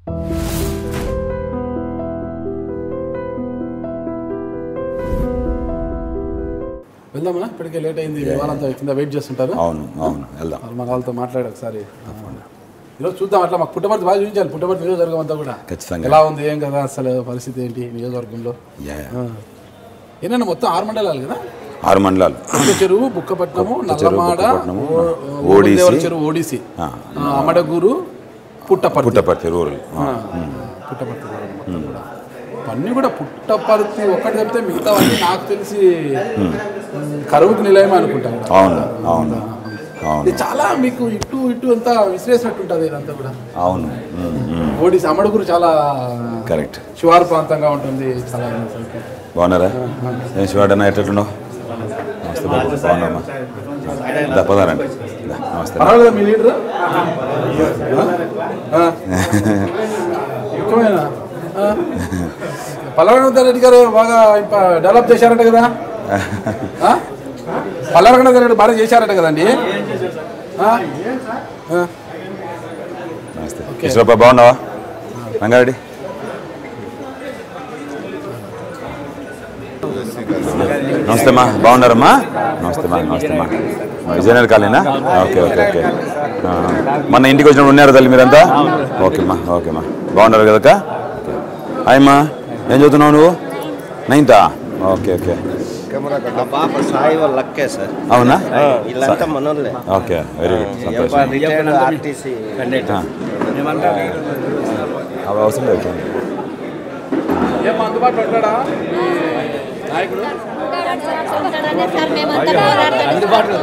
వెళ్దామా ఇప్పటికే లేట్ అయింది వాళ్ళంతా కింద వెయిట్ చేస్తుంటారు అవును అవును వెళ్దాం వాళ్ళ మన వాళ్ళతో మాట్లాడి ఒకసారి ఈరోజు చూద్దాం అట్లా మాకు పుట్టపర్తి బాగా చూపించాలి పుట్టపర్తి నియోజకవర్గం అంతా కూడా ఖచ్చితంగా ఎలా ఉంది ఏం కదా అసలు పరిస్థితి ఏంటి నియోజకవర్గంలో యా, యా. ఏంటంటే మొత్తం ఆరు మండలాలు కదా ఆరు మండలాలు బుక్క చెరువు బుక్కపట్నము చెరువు, నల్లమాడ బుక్కపట్నము, ఓ- ఓడిసి. ఓడిదేవర చెరువు ఓడిసి ఆ. ఆ, అమడగూరు పుట్టపర్తి పుట్టపర్తి రూరల్ ఆ, పుట్టపర్తి కూడా మొత్తం కూడా. అన్నీ కూడా పుట్టపర్తి ఒక్కటి చెప్తే మిగతా అన్నీ నాకు తెలిసి కరువుకి నిలయం అనుకుంటాం కూడా. అవును అవును అవును ఇది చాలా మీకు ఇటు ఇటు అంతా విసిరేసినట్టు ఉంటుంది ఇదంతా కూడా అవును ఉమ్, ఉమ్. ఓడిసి అమడగూరు చాలా కరెక్ట్ శివారు ప్రాంతంగా ఉంటుంది చాలా అసలుకి. బాగున్నారా ఏం శివాడన్నా ఎట్లున్నావు నమస్తే బాబు బాగున్నామ్మా దా, పదారండి దా, నమస్తే పర్వాలేదా మీ లీడర్ ముఖ్యమైన పల్లవగణ రెడ్డి గారు బాగా ఇంప- డెవలప్ చేశారంట కదా ఆ? పల్లవగణ రెడ్డి బాగా చేశారట కదండి ఆ? ఆ. నమస్తే ఈశ్వరప్ప బాగున్నావా రంగారెడ్డి నమస్తే అమ్మా బాగున్నారమ్మా నమస్తే మా నమస్తే మా విజయనగర్ కాలేనా ఓకే ఓకే ఓకే ఆ, మొన్న ఇంటికి వచ్చినప్పుడు ఉన్నారా తల్లి మీరంతా ఓకేమ్మా ఓకేమ్మా బాగున్నారు కదక్క ఓకే హాయమ్మా ఏం చదువుతున్నావు నువ్వు నైన్తా ఓకే ఓకే మా పాప సాయి వాళ్ళ లక్కే సార్ అవునా వీళ్ళంతా మనోళ్ళే ఓకే వెరీ గుడ్ సంతోషం రిటైర్డ్ ఆర్టీసీ ఆ. అవి అవసరం లేదు ఏం అందుబాటులో ఉంటాడా ఈ నాయకుడు ఉంటాడనే సార్ మేమంతా పోరాడతాం.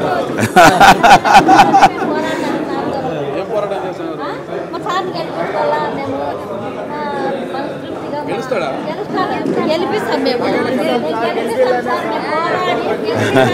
ఏం పోరాటం చేస్తున్నారు ఆ? మా సార్ని గెలిపించుకోవాలా మేము ఆ, మనస్ఫూర్తిగా గెలుస్తాడా? గెలుస్తాడు. గెలిపిస్తాం మేము గెలిపిస్తాం సార్ మేము పోరాడి గెలిపిస్తాం.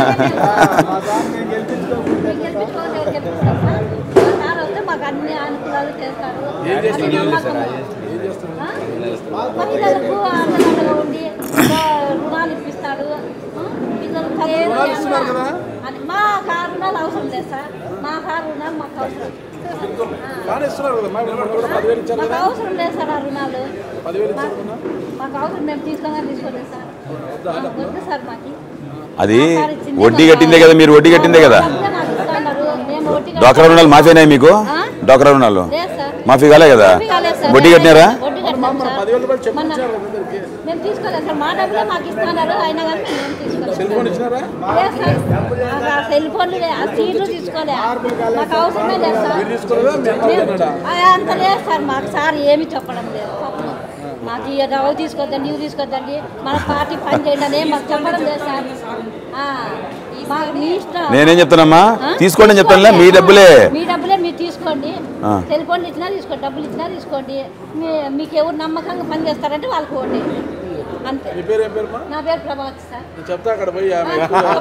గెలిపించుకోవాలి, గెలిపిస్తాం సార్. మా సార్ వస్తే మాకు అన్ని అనుకూలాలు చేస్తాడు ఏం చేస్తాడు? అది నమ్మకం. ఆ? మహిళలకు అండదండగా ఉండి ఆ, రుణాలు ఇప్పిస్తాడు ఆ? పిల్లలకు చదువు రుణాలు ఇస్తున్నారు కదా? అది మా కారు రుణాలు అవసరం లేదు సార్ మా కారు రుణాలు మాకు అవసరం బాగానే ఇస్తున్నారు కదా మా వీళ్ళు కూడా పదివేలు ఇచ్చారు మాకు కదా అవసరం లేదు సార్ ఆ రుణాలు పదివేలు మాకు- ఇచ్చారు కదా మాకు అవసరం మేము తీసుకోగా తీసుకోలేదు సార్ మాకు వద్దు సార్ మాకు అది వడ్డీ కట్టిందే కదా మీరు వడ్డీ కట్టిందే కదా డబ్బులే మాకు ఇస్తున్నారు. మేము వడ్డీ డోక్రా రుణాలు మాఫీ అయినాయి మీకు ఆ? డోక్రా రుణాలు లేదు సార్ మాఫీ కాలే కదా వడ్డీ కాలేదు సార్. వడ్డీ కట్టినారా వడ్డీ కట్టినాం సార్. పదివేలు రూపాయలు చెప్పు మొన్న- ఇచ్చారు కదా అందరికి మేము తీసుకోలేదు సార్ మా డబ్బులే మాకు ఇస్తున్నారు అయినా కానీ మేము తీసుకోలేదు సెల్ ఫోన్ ఇచ్చినారా లేదు సార్ మాకు ఆ సెల్ ఫోన్లు లే- ఆ సీట్లు తీసుకోలే మాకు అవసరమే లేదు సార్ మీరు తీసుకోలేదా మీ అమ్మ మేము- తిన్నాడా ఆ, అంత లేదు సార్ మాకు సార్ ఏమీ చెప్పడం లేదు పాపం మాకు ఈ రవ్వ తీసుకొద్దండి ఇవి తీసుకొద్దండి మన పార్టీ పని చేయండి అని ఏం మాకు చెప్పడం లేదు సార్ ఆ, మాకు మీ ఇష్టం నేనేం చెప్తానమ్మా ఆ? తీసుకోండి అని చెప్తానులే మీ డబ్బులే మీ డబ్బులే మీరు తీసుకోండి ఆ. సెల్ ఫోన్లు ఇచ్చినా తీసుకోండి డబ్బులు ఇచ్చినా తీసుకోండి మీ- మీకు ఎవరు నమ్మకంగా పని చేస్తారంటే వాళ్ళకి ఓండి అంతే నీ పేరు ఏం పేరుమా నా పేరు ప్రభావతి సార్ నేను చెప్తా అక్కడ పోయి ఆమె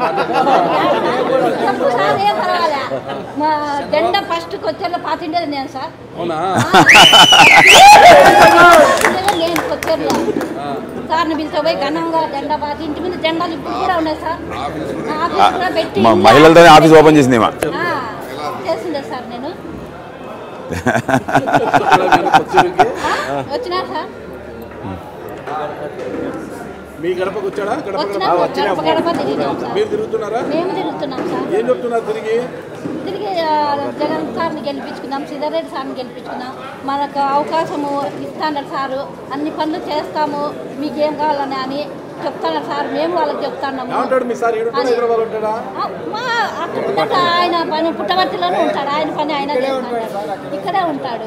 చెప్పు సార్ ఏం పర్వాలే మా జెండా ఫస్ట్ కొచ్చేలో పాతిండేది నేను సార్ అవునా ఉండేదే నేను కొచ్చేలో సార్ని పిలిచిపోయి ఘనంగా జెండా పాతి ఇంటి మీద జెండాలు ఇప్పుడు కూడా ఉన్నాయి సార్ ఆఫీస్ కూడా పెట్టి మా మహిళలతోనే ఆఫీస్ ఓపెన్ చేసింది మా ఆ, చేసిండే సార్ నేను కొత్తూరుకి ఆ, వచ్చినా సార్ మీ గడపకు వచ్చాడా గడప వచ్చినా గడప సార్ గడప గడప తిరిగినాం సార్ మీరు తిరుగుతున్నారా మేము తిరుగుతున్నాం సార్ ఏం చెప్తున్నారు తిరిగి తిరిగి ఆ, జగన్ సార్ని గెలిపించుకున్నాం సిద్ధారెడ్డి సార్ని గెలిపించుకున్నాం మనకు అవకాశము ఇస్తాడు సారు అన్ని పనులు చేస్తాము మీకేం కావాలని అని చెప్తాడు సార్ మేము వాళ్ళకి చెప్తున్నాము ఏమంటాడు మీ సార్ ఈడు హైదరాబాద్ ఉంటాడా ఆ, మా అక్కడ ఉంటాడు ఆయన పని పుట్టవర్తిలోనే ఉంటాడు ఆయన పని ఆయన చేస్తాడు ఇక్కడే ఉంటాడు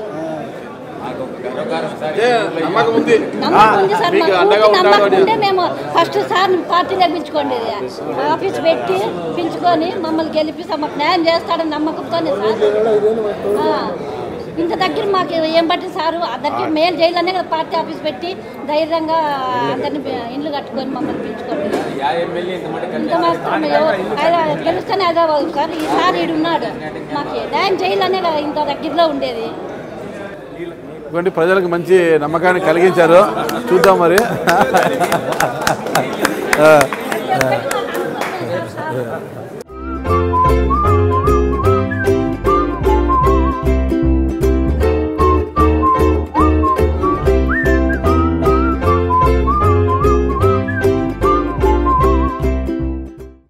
ఏ నమ్మకం ఉంది నమ్మకం ఉంది సార్ మీకు మాకు అండగా పూర్తి ఉంటాడు నమ్మకం అని ఉంటే మేము ఫస్ట్ సార్ పార్టీలో పిలుచుకోండి ఆఫీస్ పెట్టి పిలుచుకొని మమ్మల్ని గెలిపిస్తాం మాకు న్యాయం చేస్తాడని నమ్మకంతోనే సార్ ఆ, ఇంత దగ్గర మాకు ఏం బట్టి సారు ఆ దగ్గర మేలు చేయాలనే కదా పార్టీ ఆఫీస్ పెట్టి ధైర్యంగా అందరిని ఇండ్లు కట్టుకొని మమ్మల్ని పిలుచుకోండి ఇంత మాత్రం ఎవరు- హైదరాబాద్ గెలుస్తేనే హైదరాబాద్ సార్ ఈసారి ఈడు ఉన్నాడు మాకు న్యాయం చేయాలనే కదా ఇంత దగ్గరలో ఉండేది ఇటువంటి ప్రజలకు మంచి నమ్మకాన్ని కలిగించారు చూద్దాం మరి ఆ, సార్